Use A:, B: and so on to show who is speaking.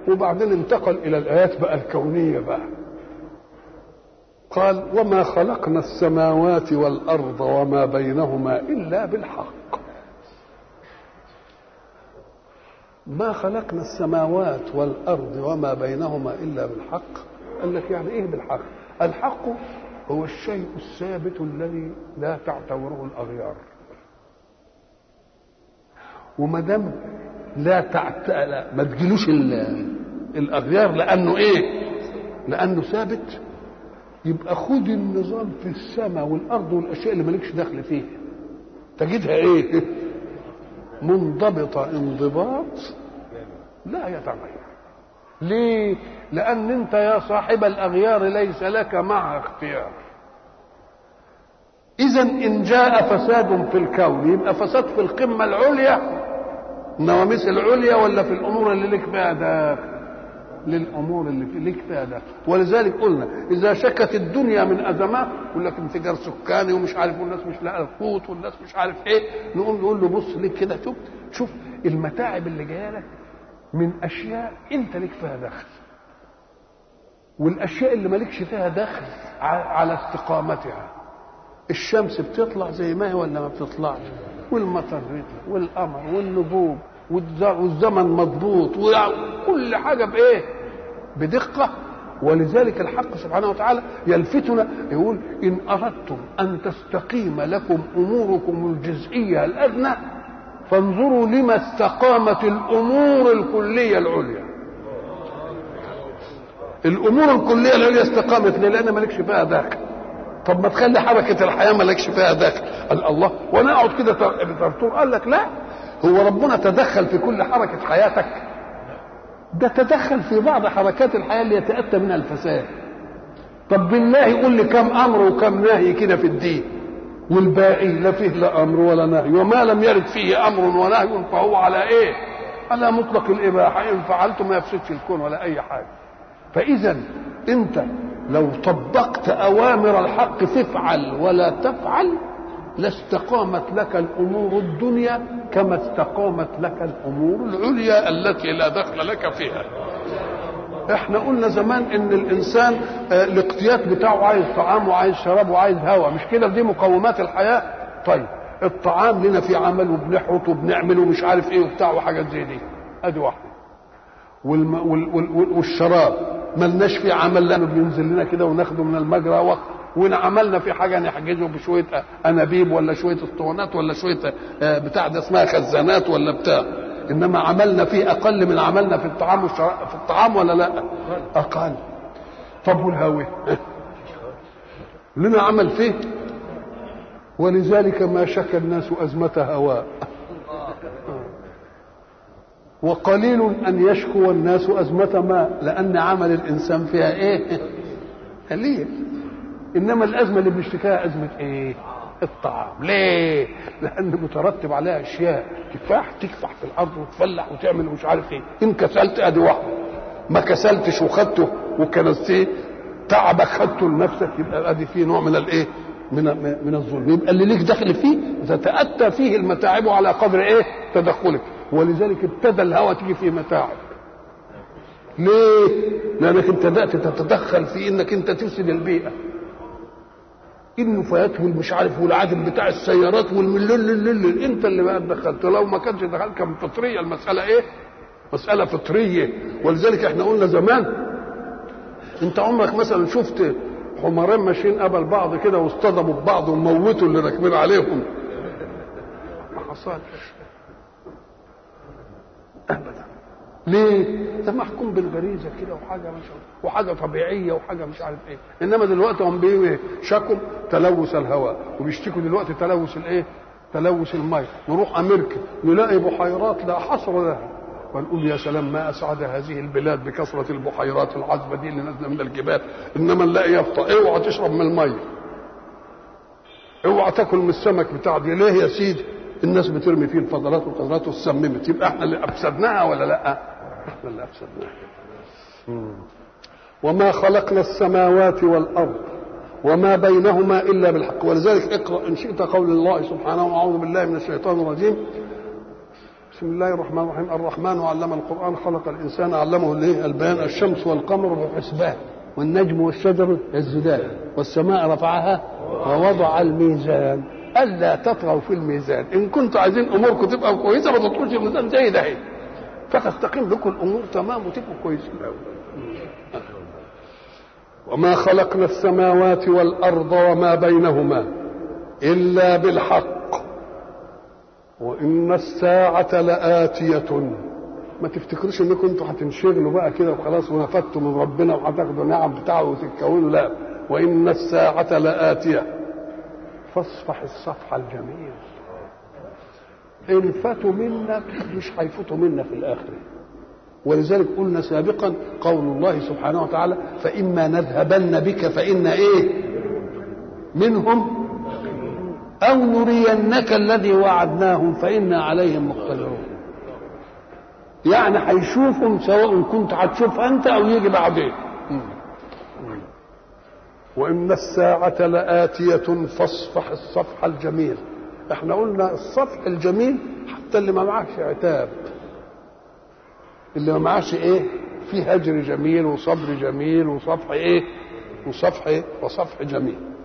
A: وبعدين انتقل الى الايات بقى الكونيه بقى قال وما خلقنا السماوات والارض وما بينهما الا بالحق ما خلقنا السماوات والارض وما بينهما الا بالحق قال لك يعني ايه بالحق الحق هو الشيء الثابت الذي لا تعتبره الاغيار وما دام لا تعت... لا ما تجيلوش ال... الاغيار لانه ايه لانه ثابت يبقى خد النظام في السماء والارض والاشياء اللي مالكش دخل فيها تجدها ايه منضبطه انضباط لا يتغير ليه لان انت يا صاحب الاغيار ليس لك معها اختيار اذا ان جاء فساد في الكون يبقى فساد في القمه العليا النواميس العليا ولا في الامور اللي لك فيها داخل للامور اللي في لك فيها داخل ولذلك قلنا اذا شكت الدنيا من ازمات يقول لك انفجار سكاني ومش عارف والناس مش لاقيه القوت والناس مش عارف ايه نقول نقول له بص ليك كده شوف شوف المتاعب اللي جايه لك من اشياء انت لك فيها دخل والاشياء اللي مالكش فيها دخل على استقامتها الشمس بتطلع زي ما هي ولا ما بتطلعش والمطر بيطلع والقمر والنجوم والزمن مضبوط وكل حاجه بايه بدقه ولذلك الحق سبحانه وتعالى يلفتنا يقول ان اردتم ان تستقيم لكم اموركم الجزئيه الادنى فانظروا لما استقامت الامور الكليه العليا الامور الكليه العليا استقامت ليه لان مالكش فيها داخل طب ما تخلي حركه الحياه مالكش فيها داخل قال الله وانا اقعد كده بترتور قال لك لا هو ربنا تدخل في كل حركه حياتك ده تدخل في بعض حركات الحياه اللي يتاتى منها الفساد طب بالله يقول لي كم امر وكم نهي كده في الدين والباقي لا فيه لا امر ولا نهي وما لم يرد فيه امر ونهي فهو على ايه على مطلق الاباحه ان فعلت ما يفسدش الكون ولا اي حاجه فاذا انت لو طبقت اوامر الحق تفعل ولا تفعل لاستقامت لك الامور الدنيا كما استقامت لك الامور العليا التي لا دخل لك فيها احنا قلنا زمان ان الانسان الاقتيات بتاعه عايز طعام وعايز شراب وعايز هواء مش كده دي مقومات الحياه طيب الطعام لنا في عمل وبنحرط وبنعمل ومش عارف ايه وبتاع وحاجات زي دي ادي واحده والم... وال... وال... والشراب ملناش فيه عمل لانه بينزل لنا كده وناخده من المجرى وقت وان عملنا في حاجه نحجزه بشويه انابيب ولا شويه اسطوانات ولا شويه بتاع ده اسمها خزانات ولا بتاع انما عملنا فيه اقل من عملنا في الطعام والشراب في الطعام ولا لا اقل طب والهواء لنا عمل فيه ولذلك ما شكى الناس أزمة هواء وقليل أن يشكو الناس أزمة ماء لأن عمل الإنسان فيها إيه قليل إنما الأزمة اللي بنشتكيها أزمة إيه الطعام ليه لأن مترتب عليها أشياء كفاح تكفح في الأرض وتفلح وتعمل مش عارف إيه إن كسلت أدي واحدة ما كسلتش وخدته وكنستيه تعبك خدته لنفسك يبقى ادي فيه نوع من الايه؟ من من الظلم يبقى اللي ليك دخل فيه تتاتى فيه المتاعب على قدر ايه؟ تدخلك ولذلك ابتدى الهوى تيجي فيه متاعب ليه؟ لانك انت بدات تتدخل في انك انت تفسد البيئه النفايات والمش عارف والعدم بتاع السيارات والملل انت اللي بقى دخلت لو ما كانش دخلت كان فطريه المساله ايه؟ مساله فطريه ولذلك احنا قلنا زمان انت عمرك مثلا شفت حمارين ماشيين قبل بعض كده واصطدموا ببعض وموتوا اللي راكبين عليهم ما حصلش ابدا ليه؟ ده محكوم بالغريزه كده وحاجه مش وحاجه طبيعيه وحاجه مش عارف ايه انما دلوقتي هم بيه شكوا تلوث الهواء وبيشتكوا دلوقتي تلوث الايه؟ تلوث الماء نروح امريكا نلاقي بحيرات لا حصر لها ونقول يا سلام ما اسعد هذه البلاد بكثره البحيرات العذبه دي اللي نازله من الجبال انما نلاقي يبطا اوعى تشرب من الميه اوعى تاكل من السمك بتاع دي ليه يا سيدي الناس بترمي فيه الفضلات والقذرات وتسممت يبقى احنا اللي افسدناها ولا لا احنا اللي افسدناها وما خلقنا السماوات والارض وما بينهما الا بالحق ولذلك اقرا ان شئت قول الله سبحانه واعوذ بالله من الشيطان الرجيم بسم الله الرحمن الرحيم الرحمن علم القرآن خلق الإنسان علمه الايه البيان الشمس والقمر بحسبان والنجم والشجر يسجدان والسماء رفعها ووضع الميزان ألا تطغوا في الميزان إن كنتوا عايزين أموركم تبقى كويسة ما تطغوش الميزان زي ده فتستقيم لكم الأمور تمام وتبقوا كويسين وما خلقنا السماوات والأرض وما بينهما إلا بالحق وإن الساعة لآتية ما تفتكروش انكم انتوا هتنشغلوا بقى كده وخلاص ونفدتوا من ربنا وهتاخدوا نعم بتاعه وتتكونوا لا وإن الساعة لآتية فاصفح الصفح الجميل إن فاتوا منك مش هيفوتوا منا في الآخرة ولذلك قلنا سابقا قول الله سبحانه وتعالى فإما نذهبن بك فإن إيه منهم أو نرينك الذي وعدناهم فإنا عليهم مقتدرون يعني هيشوفهم سواء كنت هتشوف أنت أو يجي بعدين وإن الساعة لآتية فاصفح الصفح الجميل احنا قلنا الصفح الجميل حتى اللي ما معاش عتاب اللي ما معاش ايه في هجر جميل وصبر جميل وصفح ايه وصفح ايه وصفح جميل